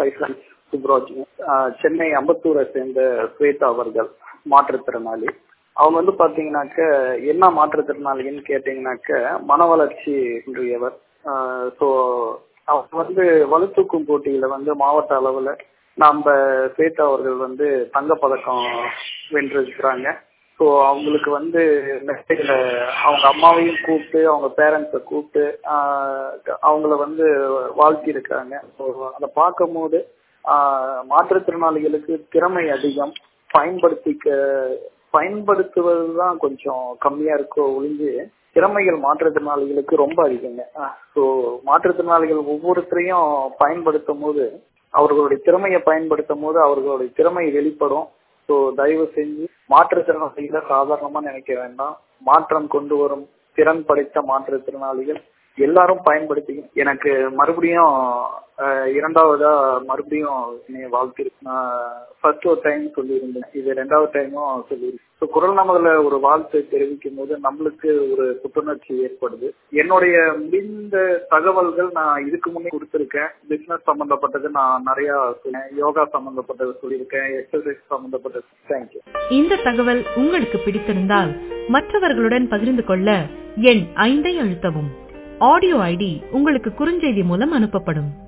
high friends Subraj Chennai அம்பத்தூரை சேர்ந்த ஸ்வேதா அவர்கள் மாற்றுத்திறனாளி அவங்க வந்து பாத்தீங்கன்னாக்க என்ன மாற்றுத்திறனாளின்னு கேட்டீங்கன்னாக்க மன வளர்ச்சி இன்றியவர் ஸோ அவங்க வந்து வலுத்தூக்கும் போட்டியில வந்து மாவட்ட அளவுல நம்ம ஸ்வேதா அவர்கள் வந்து தங்கப்பதக்கம் வென்றிருக்கிறாங்க ஸோ அவங்களுக்கு வந்து மெசேஜில் அவங்க அம்மாவையும் கூப்பிட்டு அவங்க பேரண்ட்ஸை கூப்பிட்டு அவங்கள வந்து வாழ்த்தி இருக்காங்க ஸோ அதை பார்க்கும் போது மாற்றுத்திறனாளிகளுக்கு திறமை அதிகம் பயன்படுத்திக்க பயன்படுத்துவது தான் கொஞ்சம் கம்மியா இருக்கோ ஒழிஞ்சு திறமைகள் மாற்றுத்திறனாளிகளுக்கு ரொம்ப அதிகங்க ஸோ மாற்றுத்திறனாளிகள் ஒவ்வொருத்தரையும் பயன்படுத்தும் போது அவர்களுடைய திறமையை பயன்படுத்தும் போது அவர்களுடைய திறமை வெளிப்படும் ஸோ தயவு செஞ்சு மாற்றுத்திறனாளிகளை சாதாரணமா நினைக்க வேண்டாம் மாற்றம் கொண்டு வரும் திறன் படைத்த மாற்றுத்திறனாளிகள் எல்லாரும் பயன்படுத்தி எனக்கு மறுபடியும் இரண்டாவதா மறுபடியும் என்னைய வாழ்த்து ஃபர்ஸ்ட் ஒரு டைம் சொல்லியிருந்தேன் இது ரெண்டாவது டைமும் சொல்லியிருக்கேன் ஸோ குரல் நமதுல ஒரு வாழ்த்து தெரிவிக்கும் போது நம்மளுக்கு ஒரு புத்துணர்ச்சி ஏற்படுது என்னுடைய முடிந்த தகவல்கள் நான் இதுக்கு முன்னே கொடுத்துருக்கேன் பிசினஸ் சம்பந்தப்பட்டது நான் நிறைய யோகா சம்பந்தப்பட்டது சொல்லியிருக்கேன் எக்ஸசைஸ் சம்பந்தப்பட்டது தேங்க்யூ இந்த தகவல் உங்களுக்கு பிடித்திருந்தால் மற்றவர்களுடன் பகிர்ந்து கொள்ள எண் ஐந்தை அழுத்தவும் ஆடியோ ஐடி உங்களுக்கு குறுஞ்செய்தி மூலம் அனுப்பப்படும்